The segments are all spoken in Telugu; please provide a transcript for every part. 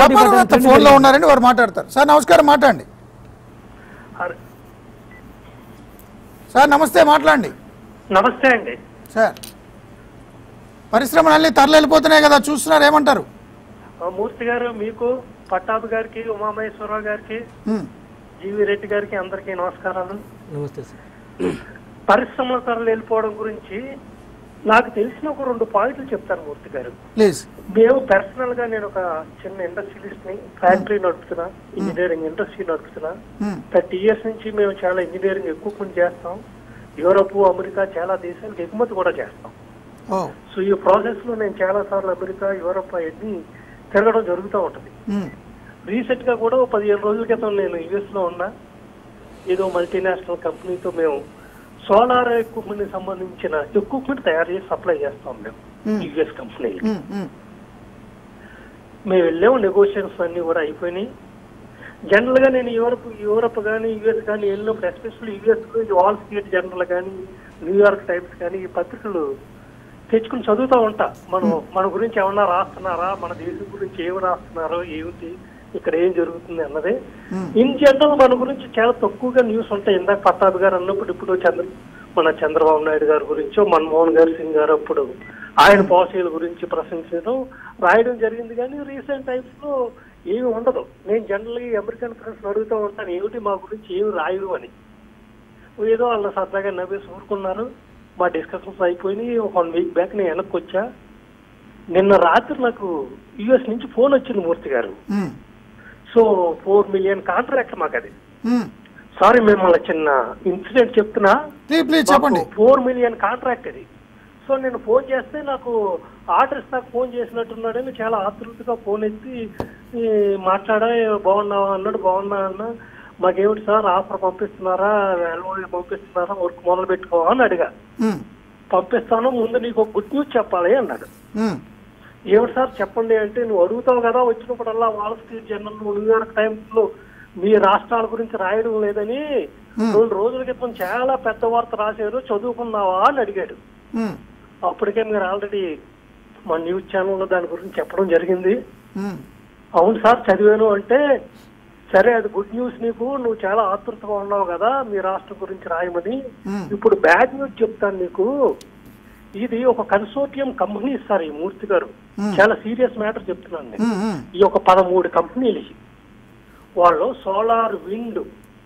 వ్యాపారవేత్త ఫోన్లో ఉన్నారండి వారు మాట్లాడతారు సార్ నమస్కారం మాట్లాడండి అరే, సార్ నమస్తే మాట్లాడండి నమస్తే అండి సార్ పరిశ్రమలు అన్నీ తరలి వెళ్ళిపోతున్నాయి కదా చూస్తున్నారు ఏమంటారు ఆ, మూర్తి గారు మీకు పట్టాభి గారికి ఉమామహేశ్వరరావు గారికి ఉమ్, జీవి రెడ్డి గారికి అందరికీ నమస్కారాలు నమస్తే సార్ పరిశ్రమల తరలి వెళ్ళిపోవడం గురించి నాకు తెలిసిన ఒక రెండు పాయింట్లు చెప్తాను మూర్తి గారు ప్లీజ్ మేము పర్సనల్ గా నేను ఒక చిన్న ఇండస్ట్రియలిస్ట్ ని ఫ్యాక్టరీ నడుపుతున్నా ఇంజనీరింగ్ ఇండస్ట్రీ నడుపుతున్నా ఉమ్, థర్టీ ఇయర్స్ నుంచి మేము చాలా ఇంజనీరింగ్ ఎక్విప్మెంట్ చేస్తాం యూరోప్ అమెరికా చాలా దేశాలకు ఎగుమతి కూడా చేస్తాం ఓ సో ఈ ప్రాసెస్ లో నేను చాలా సార్లు అమెరికా యూరోప్ అవన్నీ తిరగడం జరుగుతూ ఉంటుంది ఉమ్, రీసెంట్ గా కూడా ఓ పదిహేను రోజుల క్రితం నేను యుఎస్ లో ఉన్నా ఏదో మల్టీనేషనల్ కంపెనీతో మేము సోలార్ ఎక్విప్మెంట్ కి సంబంధించిన ఎక్విప్మెంట్ తయారు చేసి సప్లై చేస్తాం మేము Hmm. US company um, um, మేము వెళ్ళాము నెగోషియేషన్స్ అన్ని కూడా అయిపోయినాయి జనరల్ గా నేను యూరప్ యూరప్ కానీ యుఎస్ కానీ వెళ్ళినప్పుడు ఎస్పెషల్లీ యుఎస్ లో వాల్ స్ట్రీట్ జనరల్ కానీ న్యూయార్క్ టైమ్స్ కానీ ఈ పత్రికలు తెచ్చుకుని చదువుతూ ఉంటా మనం మన గురించి ఏమన్నా రాస్తున్నారా మన దేశం గురించి ఏమి రాస్తున్నారో ఏమిటి ఇక్కడ ఏం జరుగుతుంది అన్నదే ఇన్ జనరల్ మన గురించి చాలా తక్కువగా న్యూస్ ఉంటాయి ఇందాక పట్టాభి గారు అన్నప్పుడు ఇప్పుడు చంద్ర మన చంద్రబాబు నాయుడు గారి గురించో మన్మోహన్ గారి సింగ్ గారు అప్పుడు ఆయన పాలసీల గురించి ప్రశంసించడం రాయడం జరిగింది కానీ రీసెంట్ టైమ్స్ లో ఏమి ఉండదు నేను జనరల్ గా అమెరికన్ ఫ్రెండ్స్ అడుగుతూ ఉంటాను ఏమిటి మా గురించి ఏమి రాయరు అని ఏదో వాళ్ళ సరదాగా నవ్వేసి ఊరుకున్నారు మా డిస్కషన్స్ అయిపోయినాయి ఒక వన్ వీక్ బ్యాక్ నేను వెనక్కి వచ్చా నిన్న రాత్రి నాకు యుఎస్ నుంచి ఫోన్ వచ్చింది మూర్తి గారు um, so four million contract మాకు అది ఉమ్. సారీ మిమ్మల్ని చిన్న ఇన్సిడెంట్ చెప్తున్నా ప్లీజ్ ప్లీజ్ చెప్పండి ఫోర్ మిలియన్ కాంట్రాక్ట్ అది సో నేను ఫోన్ చేస్తే నాకు ఆర్డర్స్ నాకు ఫోన్ చేసినట్టున్నాడని చాలా ఆతృతగా ఫోన్ ఎత్తి ఈ, మాట్లాడా బాగున్నావా అన్నాడు బాగున్నా అన్న మాకేమిటి సార్ ఆఫర్ పంపిస్తున్నారా LOA పంపిస్తున్నారా వర్క్ మొదలు పెట్టుకోవా అని అడిగా ఉమ్, పంపిస్తాను ముందు నీకు ఒక గుడ్ న్యూస్ చెప్పాలి అన్నాడు ఉమ్, ఏమిటి సార్ చెప్పండి అంటే నువ్వు అడుగుతావు కదా వచ్చినప్పుడల్లా Wall Street Journal New York Times లో మీ రాష్ట్రాల గురించి రాయడం లేదని రెండు రోజుల క్రితం చాలా పెద్ద వార్త రాశారు చదువుకున్నావా అని అడిగాడు ఉమ్, అప్పటికే మీరు ఆల్రెడీ మా న్యూస్ ఛానల్లో దాని గురించి చెప్పడం జరిగింది ఉమ్, అవును సార్ చదివాను అంటే సరే అది గుడ్ న్యూస్ నీకు నువ్వు చాలా ఆతృతగా ఉన్నావు కదా మీ రాష్ట్రం గురించి రాయమని Hmm. ఇప్పుడు బ్యాడ్ న్యూస్ చెప్తాను నీకు ఇది ఒక కన్సోర్టియం కంపెనీ సార్ ఈ మూర్తి గారు Hmm. చాలా సీరియస్ మ్యాటర్ చెప్తున్నాను నేను ఉమ్, ఉమ్, ఈ ఒక పదమూడు కంపెనీలు ఇవి. వాళ్ళు సోలార్ విండ్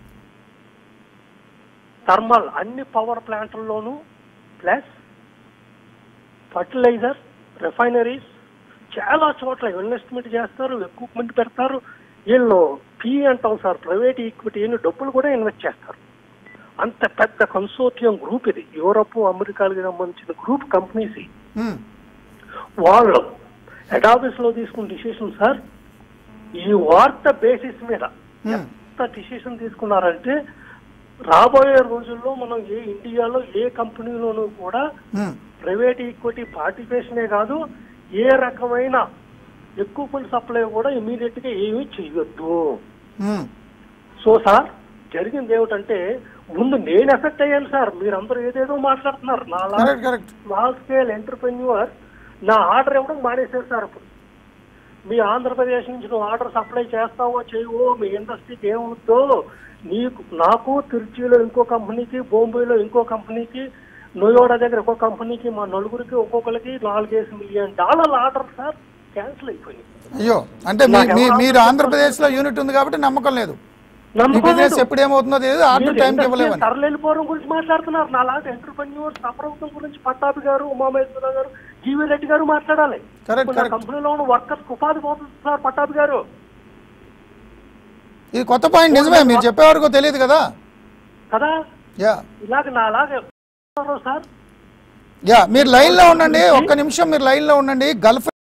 థర్మల్ అన్ని పవర్ ప్లాంట్లలోనూ ప్లస్ ఫర్టిలైజర్ రిఫైనరీస్ చాలా చోట్ల ఇన్వెస్ట్మెంట్ చేస్తారు ఎక్విప్మెంట్ పెడతారు వీళ్ళు పీ అంటాం సార్ ప్రైవేట్ ఈక్విటీ డబ్బులు కూడా ఇన్వెస్ట్ చేస్తారు అంత పెద్ద కన్సోర్టియం గ్రూప్ ఇది యూరోప్ అమెరికాలకు సంబంధించిన గ్రూప్ కంపెనీస్ ఇవి. ఉమ్, వాళ్ళు హెడ్ ఆఫీస్ లో తీసుకున్న డిసిషన్ సార్ ఈ వార్త బేసిస్ మీద ఎంత డిసిషన్ తీసుకున్నారంటే రాబోయే రోజుల్లో మనం ఏ ఇండియాలో ఏ కంపెనీలోనూ కూడా ఉమ్, ప్రైవేట్ ఈక్విటీ పార్టిసిపేషనే కాదు ఏ రకమైన ఎక్విప్మెంట్ సప్లై కూడా ఇమీడియట్ గా ఏమీ చెయ్యొద్దు ఉమ్, సో సార్ జరిగింది ఏమిటంటే ముందు నేను ఎఫెక్ట్ అయ్యాను సార్ మీరందరూ ఏదేదో మాట్లాడుతున్నారు నా correct correct small scale entrepreneur నా ఆర్డర్ ఇవ్వడం మానేశారు సార్ అప్పుడు మీ ఆంధ్రప్రదేశ్ నుంచి నువ్వు ఆర్డర్ సప్లై చేస్తావో చేయవో మీ ఇండస్ట్రీకి ఏమవుతుందో నీకు నాకు తిరుచిలో ఇంకో కంపెనీకి బొంబాయిలో ఇంకో కంపెనీకి నోయోడా దగ్గర ఇంకో కంపెనీకి మా నలుగురికి ఒక్కొక్కరికి నాలుగేసి మిలియన్ డాలర్ల ఆర్డర్ సార్ క్యాన్సిల్ అయిపోయింది అయ్యో అంటే మీ- మీ- మీరు ఆంధ్రప్రదేశ్ లో యూనిట్ ఉంది కాబట్టి నమ్మకం లేదు మీ నమ్మకం బిజినెస్ లేదు. ఎప్పుడు ఏమవుతుందో తెలియదు ఆర్డర్ మీరు టైంకి ఇండస్ట్రీ ఇవ్వలేమని తరలిపోవడం గురించి మాట్లాడుతున్నారు నా లాంటి ఎంటర్ప్రెన్యూర్ సఫరవుతం గురించి పట్టాభి గారు ఉమామేశ్వర గారు జీవీ రెడ్డి గారు మాట్లాడాలి Correct, ఇప్పుడు నా correct. కంపెనీలో ఉన్న వర్కర్స్ ఉపాధి పోతుంది సార్ పట్టాభి గారు ఇది కొత్త పాయింట్ నిజమే మీరు చెప్పే వరకు తెలియదు కదా కదా యా ఇలాగ నా అలాగే సార్ యా మీరు లైన్ లో ఉండండి ఒక్క నిమిషం మీరు లైన్ లో ఉండండి గల్ఫ్